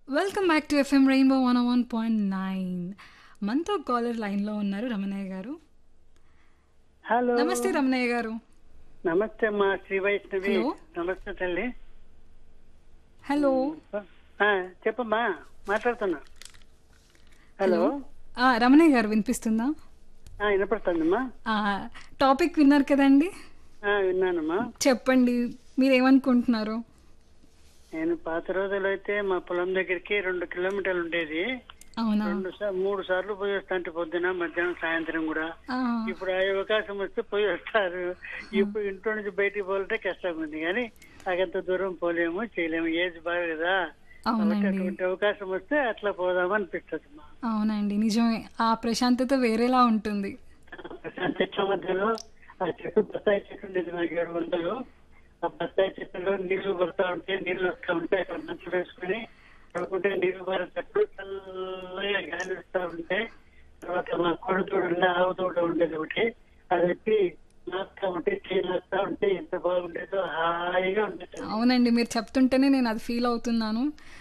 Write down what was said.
Welcome back to FM rainbow one one point nine మనతో caller లైన్లో ఉన్నారు రమణయ్య గారు హలో నమస్తే రమణయ్య గారు నమస్తే అమ్మా శ్రీ వైష్ణవి హలో. నమస్తే తల్లి హలో ఆ, చెప్పమ్మా మాట్లాడుతున్నా హలో ఆ, రమణయ్య గారు వినిపిస్తుందా ఆ, వినపడుతుందమ్మా ఆ, టాపిక్ విన్నారు కదండి ఆ, విన్నానమ్మా చెప్పండి మీరేమనుకుంటున్నారు నేను పాత రోజులు అయితే మా పొలం దగ్గరికి రెండు కిలోమీటర్లు ఉండేది అవునా రెండు సా- మూడు సార్లు పోయి వస్తాంటే పొద్దున మధ్యాహ్నం సాయంత్రం కూడా ఆ, ఇప్పుడు ఆ అవకాశం వస్తే పోయి వస్తారు ఇప్పుడు ఇంట్లో నుంచి బయటికి పోవాలంటే కష్టంగా ఉంది కానీ నాకంత దూరం పోలేము చేయలేము ఏజ్ బాగా కదా కాబట్టి అవునండి అటువంటి అవకాశం వస్తే అట్లా పోదాం అనిపిస్తుంది అమ్మా అవునండి నిజమే ఆ ప్రశాంతత వేరేలా ఉంటుంది ప్రశాంత్ చెట్ల మధ్యలో ఆ చెట్టు బత్తాయి చెట్టు ఉండేది నాకు ఏడు వందలు ఆ బత్తాయి చెట్టులో నీళ్లు పడతా ఉంటే నీళ్లు వస్తూ ఉంటే అక్కడ మంచు వేసుకుని పడుకుంటే నీళ్లు పడేటప్పుడు చల్లగా గాలి వస్తూ ఉంటే తర్వాత మా కొడు తోడు ఉండే ఆవు తోడు ఉండేది ఒకటి అది వచ్చి నాస్తా ఉంటే చేయి నాస్తా ఉంటే ఎంత బాగుండేదో హాయిగా ఉండేది అవునండి మీరు చెప్తుంటేనే నేను అది ఫీల్ అవుతున్నాను